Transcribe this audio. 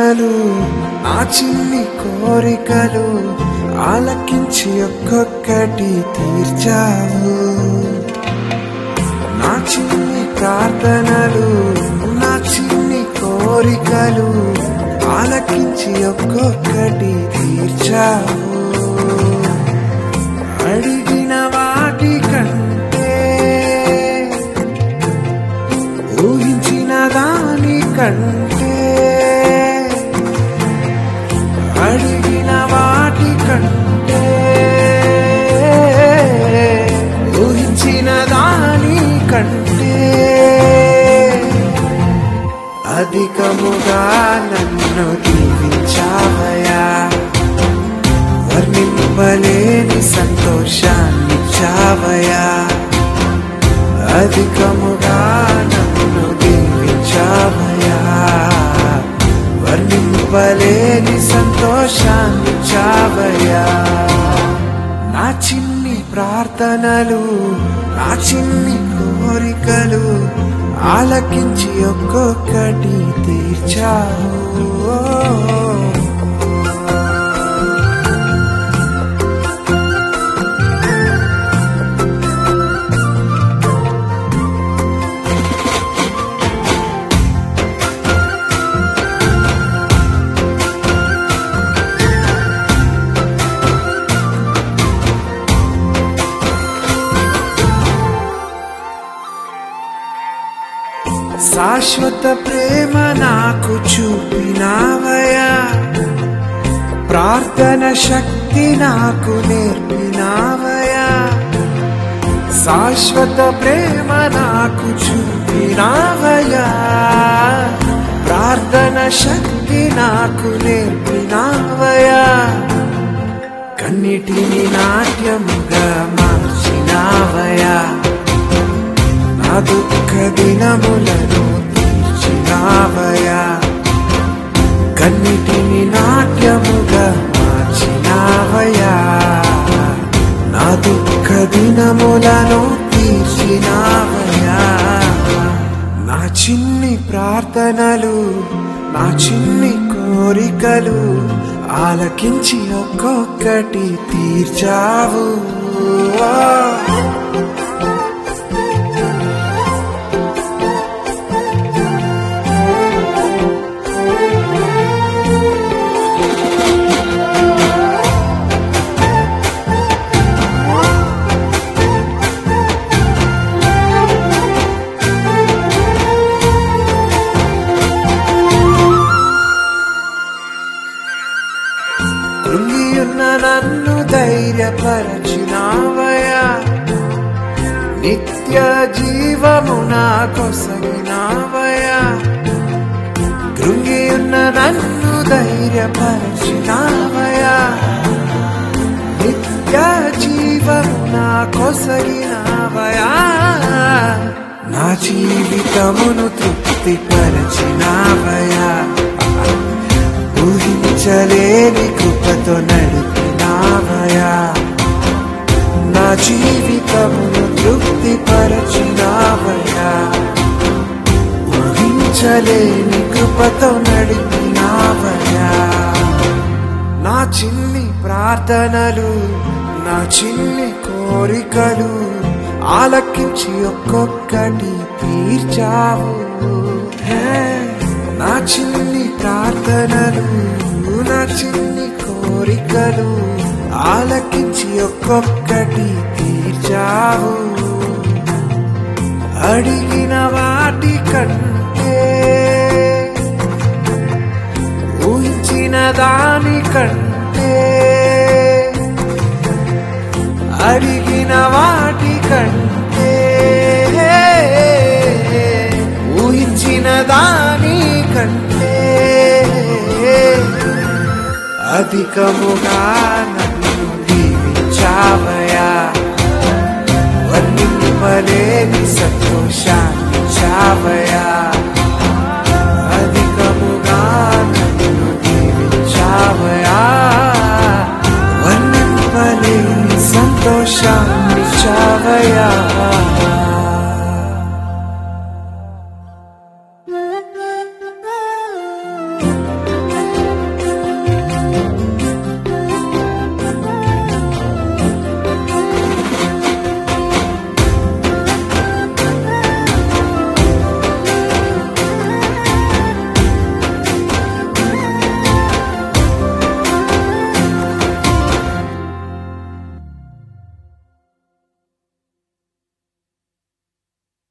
ప్రార్థనలు నా చిన్ని కోరికలు ఆలకించి ఒక్కొక్కటి తీర్చావు నా చిన్ని ప్రార్థనలు నా చిన్ని కోరికలు ఆలకించి ఒక్కొక్కటి తీర్చావు అడిగిన వాటి కంటే ఊహించిన దాని కంటే అడిగిన వాటి కంటే ఊహించిన దాని కంటే అధికముగా నన్ను దీవించావయా వర్ణింపలేని సంతోషాన్ని చావయా అధికముగా నన్ను దీవించావయా వర్ణింపలేని సంతోషాన్ని చావయా నా చిన్ని ప్రార్థనలు నా చిన్ని కోరికలు ఆలకించి ఒక్కొక్కటి తీర్చావు శాశ్వత ప్రేమ నాకు చూపినావయా ప్రార్థన శక్తి నాకు నేర్పినావయా శాశ్వత ప్రేమ నాకు చూపినావయా ప్రార్థన శక్తి నాకు నేర్పినావయా కన్నిటిని నాట్యముగా మార్చినావయా నా దుఃఖ దినములను తీర్చినావయా కన్నిటిని నాట్యముగా మార్చినావయా నా దుఃఖ దినములను తీర్చినావయా నా చిన్ని ప్రార్థనలు నా చిన్ని కోరికలు ఆలకించి ఒక్కొక్కటి తీర్చావు కృంగియున్న నన్ను ధైర్యపరచినావయా నిత్య జీవము నా కొసగినావయా కృంగియున్న నన్ను ధైర్యపరచినావయా నిత్య జీవము నా కొసగినావయా నా జీవితమును తృప్తిపరచినావయా ఊహించలేని కృపతో నడిపినావయా నా జీవితమును తృప్తిపరచినావయా ఊహించలేని కృపతో నడిపినావయా నా చిన్ని ప్రార్థనలు నా చిన్ని కోరికలు ఆలకించి ఒక్కొక్కటి తీర్చావు హే, నా చిన్ని ప్రార్థనలు నా చిన్ని కోరికలు ఆలకించి ఒక్కొక్కటి తీర్చావు అడిగిన వాటి కంటే ఊహించిన దాని కంటే అడిగిన వాటి కంటే ఊహించిన దాని కంటే అధికముగా నన్ను దీవించావయా వర్ణింపలేని సంతోషాన్ని చావయా అధికముగా నన్ను దీవించావయా వర్ణింపలేని సంతోషాన్ని చావయా